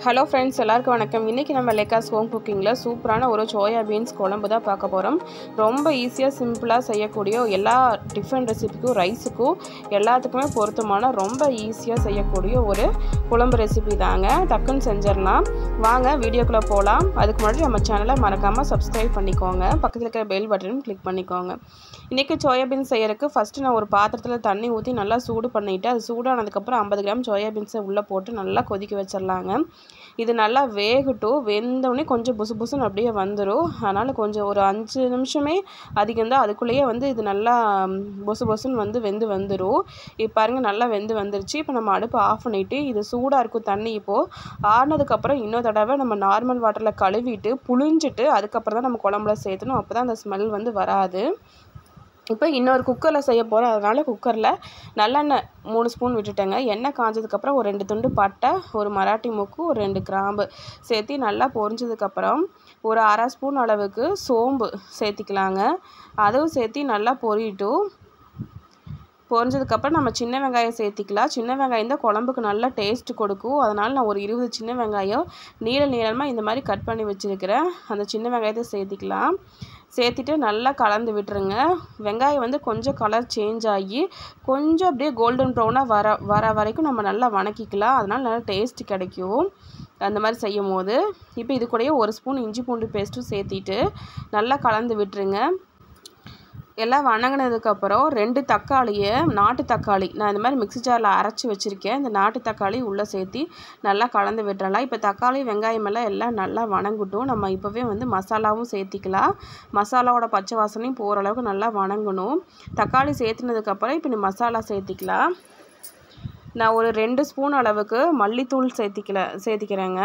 hello friends எல்லாருக்கும் வணக்கம் இன்றைக்கி நம்ம லெக்காஸ் ஹோம் குக்கிங்கில் சூப்பரான ஒரு சோயா பீன்ஸ் குழம்பு தான் பார்க்க போகிறோம் ரொம்ப ஈஸியாக சிம்பிளாக செய்யக்கூடிய எல்லா டிஃப்ரெண்ட் ரெசிபிக்கும் ரைஸுக்கும் எல்லாத்துக்குமே பொருத்தமான ரொம்ப ஈஸியாக செய்யக்கூடிய ஒரு குழம்பு ரெசிபி தாங்க டக்குன்னு செஞ்சிடலாம் வாங்க வீடியோக்குள்ளே போகலாம் அதுக்கு முன்னாடி நம்ம சேனலை மறக்காமல் சப்ஸ்கிரைப் பண்ணிக்கோங்க பக்கத்தில் இருக்கிற பெல் பட்டனும் கிளிக் பண்ணிக்கோங்க இன்றைக்கி சோயா பீன்ஸ் செய்யறதுக்கு ஃபஸ்ட்டு நான் ஒரு பாத்திரத்தில் தண்ணி ஊற்றி நல்லா சூடு பண்ணிவிட்டு அது சூடானதுக்கப்புறம் ஐம்பது கிராம் சோயா பீன்ஸை உள்ளே போட்டு நல்லா கொதிக்க வச்சிடலாங்க இது நல்லா வேகட்டும் வெந்தோடனே கொஞ்சம் புசு புசுன்னு அப்படியே வந்துடும் அதனால் கொஞ்சம் ஒரு அஞ்சு நிமிஷமே அதிகம் தான் அதுக்குள்ளேயே வந்து இது நல்லா பொசு பொசுன்னு வந்து வெந்து வந்துடும் இப்போ பாருங்கள் நல்லா வெந்து வந்துருச்சு இப்போ நம்ம அடுப்பு ஆஃப் பண்ணிவிட்டு இது சூடாக இருக்கும் தண்ணி இப்போது ஆறினதுக்கப்புறம் இன்னொரு தடவை நம்ம நார்மல் வாட்டரில் கழுவிட்டு புழிஞ்சிட்டு அதுக்கப்புறம் தான் நம்ம குழம்புல சேர்த்தணும் அப்போ தான் அந்த ஸ்மெல் வந்து வராது இப்போ இன்னொரு குக்கரில் செய்ய போகிறோம் அதனால் குக்கரில் நல்லெண்ணெய் மூணு ஸ்பூன் விட்டுட்டேங்க எண்ணெய் காஞ்சதுக்கப்புறம் ஒரு ரெண்டு துண்டு பட்டை ஒரு மராட்டி மூக்கு ஒரு ரெண்டு கிராம்பு சேர்த்து நல்லா பொரிஞ்சதுக்கப்புறம் ஒரு அரை ஸ்பூன் அளவுக்கு சோம்பு சேர்த்திக்கலாங்க அதுவும் சேர்த்து நல்லா பொரியட்டும் பொரிஞ்சதுக்கப்புறம் நம்ம சின்ன வெங்காயம் சேர்த்திக்கலாம் சின்ன வெங்காயம் தான் குழம்புக்கு நல்லா டேஸ்ட் கொடுக்கும் அதனால் நான் ஒரு இருபது சின்ன வெங்காயம் நீள நீளமாக இந்த மாதிரி கட் பண்ணி வச்சுருக்கிறேன் அந்த சின்ன வெங்காயத்தை சேர்த்திக்கலாம் சேர்த்துட்டு நல்லா கலந்து விட்டுருங்க வெங்காயம் வந்து கொஞ்சம் கலர் சேஞ்ச் ஆகி கொஞ்சம் அப்படியே கோல்டன் ப்ரௌனாக வர வர வரைக்கும் நம்ம நல்லா வணக்கிக்கலாம் அதனால் நல்லா டேஸ்ட் கிடைக்கும் அந்த மாதிரி செய்யும் போது இப்போ இது கூடயே ஒரு ஸ்பூன் இஞ்சி பூண்டு பேஸ்ட்டும் சேர்த்திட்டு நல்லா கலந்து விட்டுருங்க எல்லாம் வணங்கினதுக்கப்புறம் ரெண்டு தக்காளியை நாட்டு தக்காளி நான் இந்த மாதிரி மிக்ஸி ஜாரில் அரைச்சி வச்சுருக்கேன் இந்த நாட்டு தக்காளி உள்ளே சேர்த்தி நல்லா கலந்து விட்டுறலாம் இப்போ தக்காளி வெங்காயம் எல்லாம் எல்லாம் நல்லா வணங்கட்டும் நம்ம இப்போவே வந்து மசாலாவும் சேர்த்திக்கலாம் மசாலாவோட பச்சை வாசனையும் போகிற அளவுக்கு நல்லா வணங்கணும் தக்காளி சேர்த்துனதுக்கப்புறம் இப்போ நீ மசாலா சேர்த்திக்கலாம் நான் ஒரு ரெண்டு ஸ்பூன் அளவுக்கு மல்லித்தூள் சேர்த்திக்கல சேர்த்திக்கிறேங்க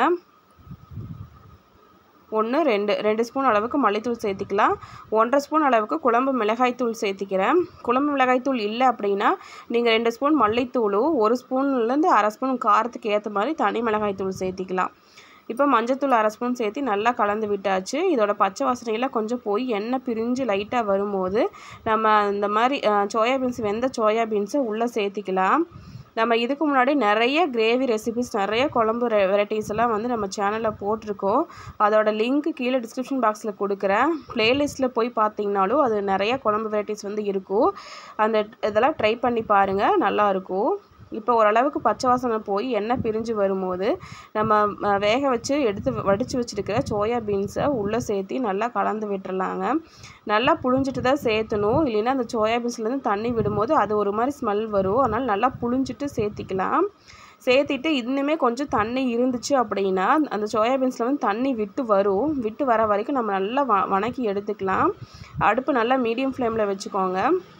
ஒன்று ரெண்டு ரெண்டு ஸ்பூன் அளவுக்கு மல்லித்தூள் சேர்த்திக்கலாம் ஒன்றரை ஸ்பூன் அளவுக்கு குழம்பு மிளகாய்த்தூள் சேர்த்திக்கிறேன் குழம்பு மிளகாய்த்தூள் இல்லை அப்படின்னா நீங்கள் ரெண்டு ஸ்பூன் மல்லித்தூளும் ஒரு ஸ்பூன்லேருந்து அரை ஸ்பூன் காரத்துக்கு ஏற்ற மாதிரி தனி மிளகாய்த்தூள் சேர்த்திக்கலாம் இப்போ மஞ்சத்தூள் அரை ஸ்பூன் சேர்த்து நல்லா கலந்து விட்டாச்சு இதோட பச்சை வாசனையெல்லாம் கொஞ்சம் போய் எண்ணெய் பிரிஞ்சு லைட்டாக வரும்போது நம்ம இந்த மாதிரி சோயா பீன்ஸ் வெந்த சோயா பீன்ஸை உள்ளே சேர்த்திக்கலாம் நம்ம இதுக்கு முன்னாடி நிறைய கிரேவி ரெசிபிஸ் நிறைய குழம்பு வெரைட்டிஸ் எல்லாம் வந்து நம்ம சேனலில் போட்டிருக்கோம் அதோட லிங்க் கீழே டிஸ்கிரிப்ஷன் பாக்ஸில் கொடுக்குறேன் ப்ளேலிஸ்ட்டில் போய் பார்த்தீங்கனாலும் அது நிறைய குழம்பு வெரைட்டிஸ் வந்து இருக்கும் அந்த இதெல்லாம் ட்ரை பண்ணி பாருங்கள் நல்லாயிருக்கும் இப்போ ஓரளவுக்கு பச்சை வாசனை போய் எண்ணெய் பிரிஞ்சு வரும்போது நம்ம வேக வச்சு எடுத்து வடித்து வச்சுருக்கிற சோயா பீன்ஸை உள்ளே சேர்த்து நல்லா கலந்து விட்டுறலாங்க நல்லா புழிஞ்சிட்டு தான் சேர்த்தணும் இல்லைன்னா அந்த சோயா பீன்ஸ்லேருந்து தண்ணி விடும்போது அது ஒரு மாதிரி ஸ்மெல் வரும் அதனால் நல்லா புழிஞ்சிட்டு சேர்த்திக்கலாம் சேர்த்திட்டு இன்னுமே கொஞ்சம் தண்ணி இருந்துச்சு அப்படின்னா அந்த சோயாபீன்ஸில் வந்து தண்ணி விட்டு வரும் விட்டு வர வரைக்கும் நம்ம நல்லா வ வணக்கி எடுத்துக்கலாம் அடுப்பு நல்லா மீடியம் ஃப்ளேமில் வச்சுக்கோங்க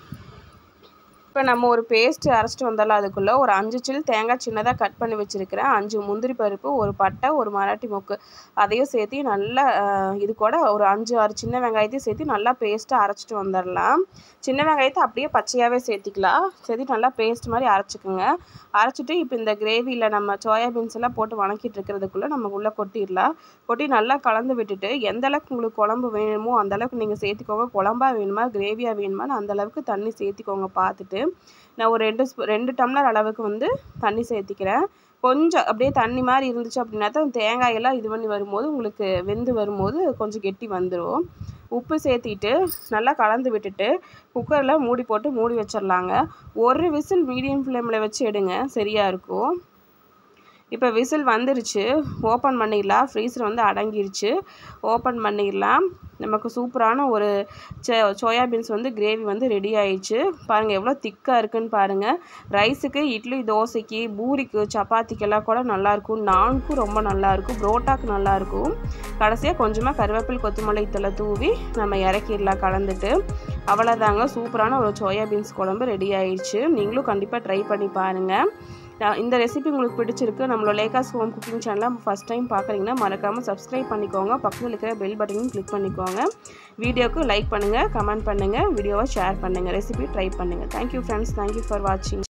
இப்போ நம்ம ஒரு பேஸ்ட்டு அரைச்சிட்டு வந்தாலும் அதுக்குள்ளே ஒரு அஞ்சு சில் தேங்காய் சின்னதாக கட் பண்ணி வச்சுருக்கிறேன் அஞ்சு முந்திரி பருப்பு ஒரு பட்டை ஒரு மராட்டி மொக்கு அதையும் சேர்த்து நல்லா இது கூட ஒரு அஞ்சு ஆறு சின்ன வெங்காயத்தையும் சேர்த்து நல்லா பேஸ்ட்டாக அரைச்சிட்டு வந்துடலாம் சின்ன வெங்காயத்தை அப்படியே பச்சையாகவே சேர்த்திக்கலாம் சேர்த்து நல்லா பேஸ்ட் மாதிரி அரைச்சிக்கோங்க அரைச்சிட்டு இப்போ இந்த கிரேவியில் நம்ம சோயாபீன்ஸ் எல்லாம் போட்டு வணக்கிட்டு இருக்கிறதுக்குள்ளே நம்ம உள்ளே கொட்டிடலாம் கொட்டி நல்லா கலந்து விட்டுட்டு எந்த அளவுக்கு உங்களுக்கு குழம்பு வேணுமோ அந்தளவுக்கு நீங்கள் சேர்த்துக்கோங்க குழம்பா வேணுமா கிரேவியாக வேணுமான்னு அந்தளவுக்கு தண்ணி சேர்த்திக்கோங்க பார்த்துட்டு நான் ஒரு ரெண்டு ரெண்டு டம்ளர் அளவுக்கு வந்து தண்ணி சேர்த்திக்கிறேன் கொஞ்சம் அப்படியே தண்ணி மாதிரி இருந்துச்சு அப்படின்னா தான் தேங்காயெல்லாம் இது பண்ணி வரும்போது உங்களுக்கு வெந்து வரும்போது கொஞ்சம் கெட்டி வந்துடும் உப்பு சேர்த்திட்டு நல்லா கலந்து விட்டுட்டு குக்கரில் மூடி போட்டு மூடி வச்சிடலாங்க ஒரு விசில் மீடியம் ஃப்ளேமில் வச்சு எடுங்க சரியாக இருக்கும் இப்போ விசில் வந்துருச்சு ஓப்பன் பண்ணிடலாம் ஃப்ரீசர் வந்து அடங்கிருச்சு ஓப்பன் பண்ணிடலாம் நமக்கு சூப்பரான ஒரு ச சோயாபீன்ஸ் வந்து கிரேவி வந்து ரெடி ஆயிடுச்சு பாருங்கள் எவ்வளோ திக்காக இருக்குன்னு பாருங்கள் ரைஸுக்கு இட்லி தோசைக்கு பூரிக்கு சப்பாத்திக்கெல்லாம் கூட நல்லாயிருக்கும் நானுக்கும் ரொம்ப நல்லாயிருக்கும் புரோட்டாக்கு நல்லாயிருக்கும் கடைசியாக கொஞ்சமாக கருவேப்பில் கொத்தமல்லி தலை தூவி நம்ம இறக்கிடலாம் கலந்துட்டு அவ்வளோதாங்க சூப்பரான ஒரு சோயாபீன்ஸ் குழம்பு ரெடி ஆயிடுச்சு நீங்களும் கண்டிப்பாக ட்ரை பண்ணி பாருங்கள் இந்த ரெசிபி உங்களுக்கு பிடிச்சிருக்கு நம்மளோட லேகாஸ் ஹோம் குக்கிங் சேனலை ஃபஸ்ட் டைம் பார்க்குறீங்கன்னா மறக்காமல் சப்ஸ்கிரைப் பண்ணிக்கோங்க பக்கத்தில் இருக்கிற பெல் பட்டனையும் கிளிக் பண்ணிக்கோங்க வீடியோக்கு லைக் பண்ணுங்கள் கமெண்ட் பண்ணுங்கள் வீடியோவை ஷேர் பண்ணுங்கள் ரெசிபி ட்ரை பண்ணுங்கள் தேங்க்யூ ஃப்ரெண்ட்ஸ் தேங்க்யூ ஃபார் வாட்சிங்